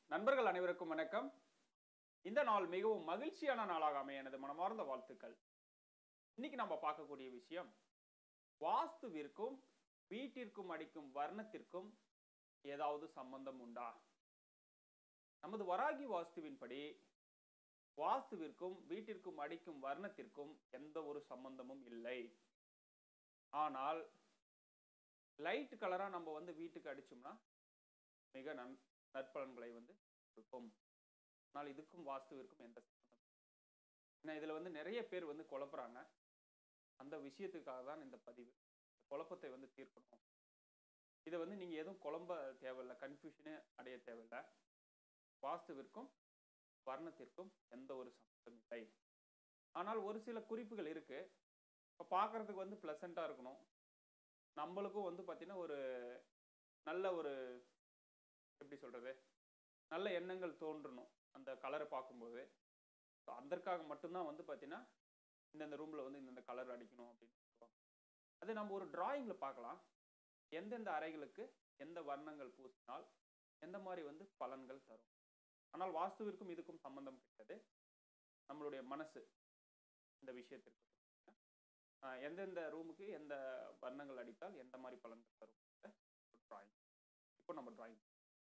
நண்பர்கள் அனைவருக்கும் வணக்கம் இந்த நாள் மிகவும் மகிழ்ச்சியான நாளாக அமைய எனது மனமார்ந்த வாழ்த்துக்கள் இன்னைக்கு நம்ம பார்க்கக்கூடிய விஷயம் வாஸ்துவிற்கும் வீட்டிற்கும் அடிக்கும் வர்ணத்திற்கும் ஏதாவது சம்பந்தம் உண்டா நமது வராகி வாஸ்துவின்படி வாஸ்துவிற்கும் வீட்டிற்கும் அடிக்கும் வர்ணத்திற்கும் எந்த ஒரு சம்பந்தமும் இல்லை ஆனால் லைட் கலரா நம்ம வந்து வீட்டுக்கு அடிச்சோம்னா மிக நன் நற்பலன்களை வந்து கொடுக்கும் ஆனால் இதுக்கும் வாஸ்துவிற்கும் எந்த சம்பந்தம் ஏன்னா இதுல வந்து நிறைய பேர் வந்து குழப்புறாங்க அந்த விஷயத்துக்காக தான் இந்த பதிவு இந்த குழப்பத்தை வந்து தீர்க்கணும் இதை வந்து நீங்க எதுவும் குழம்ப தேவையில்லை கன்ஃபியூஷனே அடைய தேவையில்லை வாஸ்துவிற்கும் வர்ணத்திற்கும் எந்த ஒரு சம்பந்தம் இல்லை ஆனால் ஒரு சில குறிப்புகள் இருக்கு இப்போ பார்க்கறதுக்கு வந்து ப்ளசண்ட்டாக இருக்கணும் நம்மளுக்கும் வந்து பார்த்தீங்கன்னா ஒரு நல்ல ஒரு எப்படி சொல்றது நல்ல எண்ணங்கள் தோன்றணும் அந்த கலரை பார்க்கும்போது ஸோ அதற்காக மட்டும்தான் வந்து பார்த்தீங்கன்னா இந்தந்த ரூமில் வந்து இந்தந்த கலர் அடிக்கணும் அப்படின்னு சொல்லுவாங்க அது நம்ம ஒரு டிராயிங்கில் பார்க்கலாம் எந்தெந்த அறைகளுக்கு எந்த வர்ணங்கள் பூசினால் எந்த மாதிரி வந்து பலன்கள் தரும் ஆனால் வாஸ்துவிற்கும் இதுக்கும் சம்பந்தம் கிடையாது நம்மளுடைய மனசு இந்த விஷயத்திற்கு ஆஹ் எந்தெந்த ரூமுக்கு எந்த வர்ணங்கள் அடித்தால் எந்த மாதிரி பலன்கள் தரும் டிராயிங் இப்போ நம்ம டிராயிங்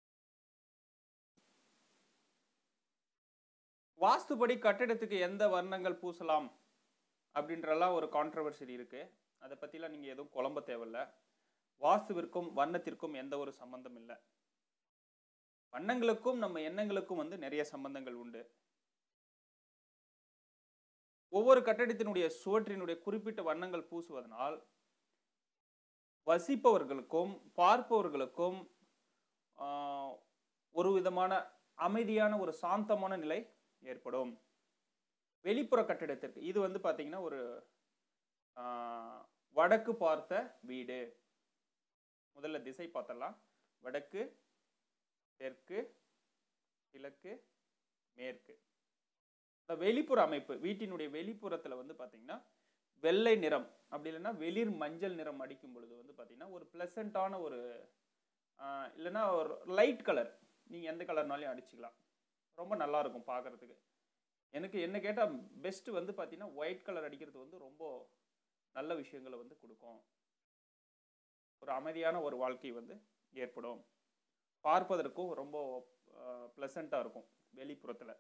வாஸ்துபடி கட்டிடத்துக்கு எந்த வர்ணங்கள் பூசலாம் அப்படின்றலாம் ஒரு கான்ட்ரவர்சி இருக்கு அதை பத்திலாம் நீங்க எதுவும் குழம்ப தேவையில்ல வாஸ்துவிற்கும் வண்ணத்திற்கும் எந்த ஒரு சம்பந்தம் இல்லை வண்ணங்களுக்கும் நம்ம எண்ணங்களுக்கும் வந்து நிறைய சம்பந்தங்கள் உண்டு ஒவ்வொரு கட்டடத்தினுடைய சுவற்றினுடைய குறிப்பிட்ட வண்ணங்கள் பூசுவதனால் வசிப்பவர்களுக்கும் பார்ப்பவர்களுக்கும் ஆஹ், ஒரு விதமான அமைதியான ஒரு சாந்தமான நிலை ஏற்படும் வெளிப்புற கட்டிடத்திற்கு இது வந்து பார்த்தீங்கன்னா ஒரு ஆஹ், வடக்கு பார்த்த வீடு முதல்ல திசை பார்த்தலாம் வடக்கு தெற்கு கிழக்கு மேற்கு இந்த வெளிப்புற அமைப்பு வீட்டினுடைய வெளிப்புறத்துல வந்து பாத்தீங்கன்னா வெள்ளை நிறம் அப்படி இல்லைன்னா வெளிர் மஞ்சள் நிறம் அடிக்கும் பொழுது வந்து பாத்தீங்கன்னா ஒரு பிளசண்டான ஒரு ஆஹ், இல்லைன்னா ஒரு லைட் கலர் நீங்க எந்த கலர்னாலையும் அடிச்சுக்கலாம் ரொம்ப நல்லா இருக்கும் பார்க்கறதுக்கு எனக்கு என்ன கேட்டால் பெஸ்ட் வந்து பார்த்தீங்கன்னா ஒயிட் கலர் அடிக்கிறது வந்து ரொம்ப நல்ல விஷயங்களை வந்து கொடுக்கும் ஒரு அமைதியான ஒரு வாழ்க்கை வந்து ஏற்படும் பார்ப்பதற்கும் ரொம்ப ப்ளசண்ட்டாக இருக்கும் வெளிப்புறத்தில்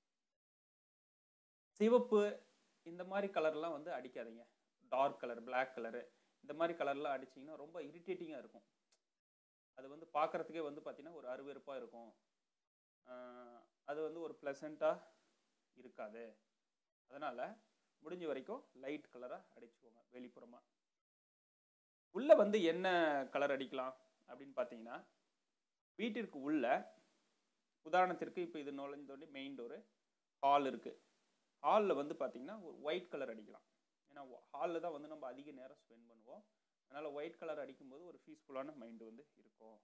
சிவப்பு இந்த மாதிரி கலர்லாம் வந்து அடிக்காதீங்க டார்க் கலர் Black கலரு இந்த மாதிரி கலர்லாம் அடிச்சிங்கன்னா ரொம்ப இரிட்டேட்டிங்காக இருக்கும் அது வந்து பார்க்கறதுக்கே வந்து பார்த்தீங்கன்னா ஒரு அருவருப்பாக இருக்கும் ஆஹ் அது வந்து ஒரு ப்ளசண்ட்டாக இருக்காது அதனால் முடிஞ்ச வரைக்கும் லைட் கலராக அடிச்சுக்கோங்க வெளிப்புறமாக உள்ளே வந்து என்ன கலர் அடிக்கலாம் அப்படின்னு பார்த்தீங்கன்னா வீட்டிற்கு உள்ள உதாரணத்திற்கு இப்போ இது நுழைஞ்சோடனே மெயின் டோரு ஹால் இருக்குது ஹாலில் வந்து பார்த்தீங்கன்னா ஒரு ஒயிட் கலர் அடிக்கலாம் ஏன்னா ஹாலில் தான் வந்து நம்ம அதிக நேரம் ஸ்பெண்ட் பண்ணுவோம் அதனால் ஒயிட் கலர் அடிக்கும்போது ஒரு பீஸ்ஃபுல்லான மைண்டு வந்து இருக்கும்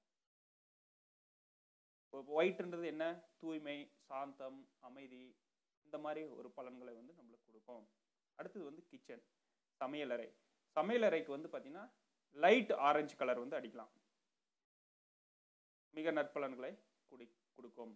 ஒயிட்ன்றது என்ன தூய்மை சாந்தம் அமைதி இந்த மாதிரி ஒரு பலன்களை வந்து நம்மளுக்கு கொடுக்கும் அடுத்தது வந்து கிச்சன் சமையலறை சமையலறைக்கு வந்து பார்த்தீங்கன்னா லைட் ஆரஞ்சு கலர் வந்து அடிக்கலாம் மிக நற்பலன்களை குடி கொடுக்கும்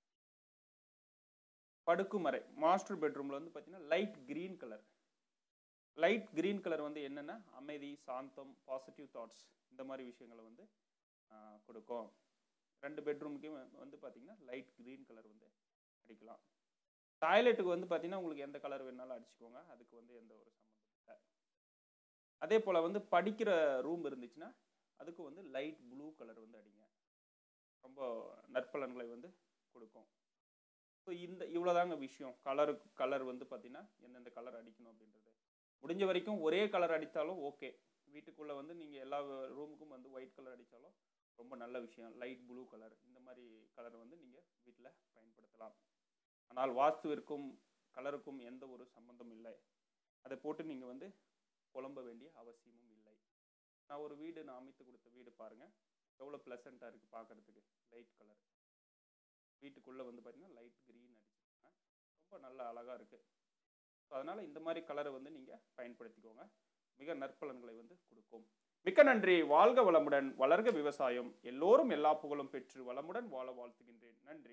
படுக்குமறை மாஸ்டர் பெட்ரூம்ல வந்து பார்த்தீங்கன்னா light green colour light green colour வந்து என்னென்னா அமைதி சாந்தம் பாசிட்டிவ் தாட்ஸ் இந்த மாதிரி விஷயங்களை வந்து ஆஹ், கொடுக்கும் ரெண்டு பெட்ரூமுக்கும் வந்து பார்த்தீங்கன்னா லைட் கிரீன் கலர் வந்து அடிக்கலாம் டாய்லெட்டுக்கு வந்து பார்த்தீங்கன்னா உங்களுக்கு எந்த கலர் வேணாலும் அடிச்சுக்கோங்க அதுக்கு வந்து எந்த ஒரு சம்மந்தம் இல்லை அதே போல் வந்து படிக்கிற ரூம் இருந்துச்சுன்னா அதுக்கு வந்து லைட் ப்ளூ கலர் வந்து அடிங்க ரொம்ப நற்பலன்களை வந்து கொடுக்கும் ஸோ இந்த இவ்வளோதாங்க விஷயம் கலரு கலர் வந்து பார்த்தீங்கன்னா எந்தெந்த கலர் அடிக்கணும் அப்படின்றது முடிஞ்ச வரைக்கும் ஒரே கலர் அடித்தாலும் ஓகே வீட்டுக்குள்ளே வந்து நீங்கள் எல்லா ரூமுக்கும் வந்து ஒயிட் கலர் அடித்தாலும் ரொம்ப நல்ல விஷயம் லைட் ப்ளூ கலர் இந்த மாதிரி கலர் வந்து நீங்கள் வீட்டில் பயன்படுத்தலாம் ஆனால் வாஸ்துவிற்கும் கலருக்கும் எந்த ஒரு சம்பந்தம் இல்லை அதை போட்டு நீங்கள் வந்து குழம்ப வேண்டிய அவசியமும் இல்லை நான் ஒரு வீடு நான் அமைத்து கொடுத்த வீடு பாருங்கள் எவ்வளோ ப்ளசண்ட்டாக இருக்குது பார்க்குறதுக்கு லைட் கலர் வீட்டுக்குள்ளே வந்து பார்த்தீங்கன்னா லைட் க்ரீன் அடிச்சிருக்காங்க ரொம்ப நல்ல அழகாக இருக்குது ஸோ அதனால் இந்த மாதிரி கலரை வந்து நீங்கள் பயன்படுத்திக்கோங்க மிக நற்பலன்களை வந்து கொடுக்கும் மிக்க நன்றி வாழ்க வளமுடன் வளர்க விவசாயம் எல்லோரும் எல்லா புகழும் பெற்று வளமுடன் வாழ வாழ்த்துகின்றேன் நன்றி